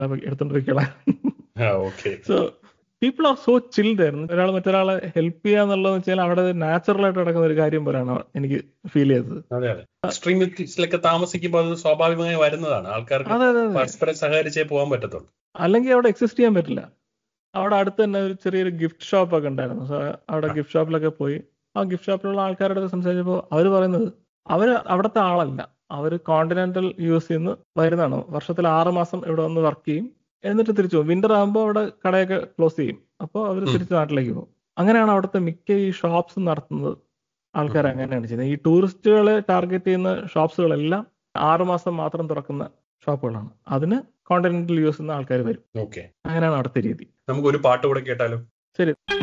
എടുത്തോണ്ട് പോയിക്കളാം okay so people are so chilled ആയിരുന്നു ഒരാൾ മറ്റൊരാളെ ഹെൽപ്പ് ചെയ്യാന്നുള്ളതെന്ന് വെച്ചാൽ അവിടെ നാച്ചുറൽ ആയിട്ട് നടക്കുന്ന ഒരു കാര്യം പോലെയാണ് എനിക്ക് ഫീൽ ചെയ്തത് അതെ അതെ എക്സ്ട്രീമിസ്റ്റിലൊക്കെ താമസിക്കുമ്പോൾ അത് സ്വാഭാവികമായി വരുന്നതാണ് ആൾക്കാർക്ക് അതെ അതെ അതെ പരസ്പരം സഹകരിച്ചേ പോകാൻ പറ്റത്തുള്ളൂ അല്ലെങ്കിൽ അവിടെ എക്സിസ്റ്റ് ചെയ്യാൻ പറ്റില്ല അവിടെ അടുത്ത് തന്നെ ഒരു ചെറിയൊരു ഗിഫ്റ്റ് ഷോപ്പ് ഒക്കെ ഉണ്ടായിരുന്നു സോ അവിടെ ആ. ഗിഫ്റ്റ് ഷോപ്പിലൊക്കെ പോയി ആ ഗിഫ്റ്റ് ഷോപ്പിലുള്ള ആൾക്കാരുടെ അടുത്ത് സംസാരിച്ചപ്പോൾ അവർ പറയുന്നത് അവർ അവിടുത്തെ ആളല്ല അവർ കോണ്ടിനെന്റൽ യു എസ് നിന്ന് വരുന്നതാണ് വർഷത്തിൽ ആറ് മാസം ഇവിടെ വന്ന് വർക്ക് ചെയ്യും എന്നിട്ട് തിരിച്ചു പോകും വിന്റർ ആകുമ്പോൾ അവിടെ കടയൊക്കെ ക്ലോസ് ചെയ്യും അപ്പോൾ അവർ ഉം. തിരിച്ച് നാട്ടിലേക്ക് പോകും അങ്ങനെയാണ് അവിടുത്തെ മിക്ക ഈ ഷോപ്സ് നടത്തുന്നത് ആൾക്കാർ ഉം. അങ്ങനെയാണ് ചെയ്യുന്നത് ഈ ടൂറിസ്റ്റുകളെ ടാർഗറ്റ് ചെയ്യുന്ന ഷോപ്സുകളെല്ലാം ആറ് മാസം മാത്രം തുറക്കുന്ന ഷോപ്പുകളാണ് അതിന് കോണ്ടിനെന്റൽ യു എസ് നിന്ന് ആൾക്കാർ വരും ഓക്കെ അങ്ങനെയാണ് അവിടുത്തെ രീതി നമുക്ക് ഒരു പാട്ട് കൂടെ കേട്ടാലോ ശരി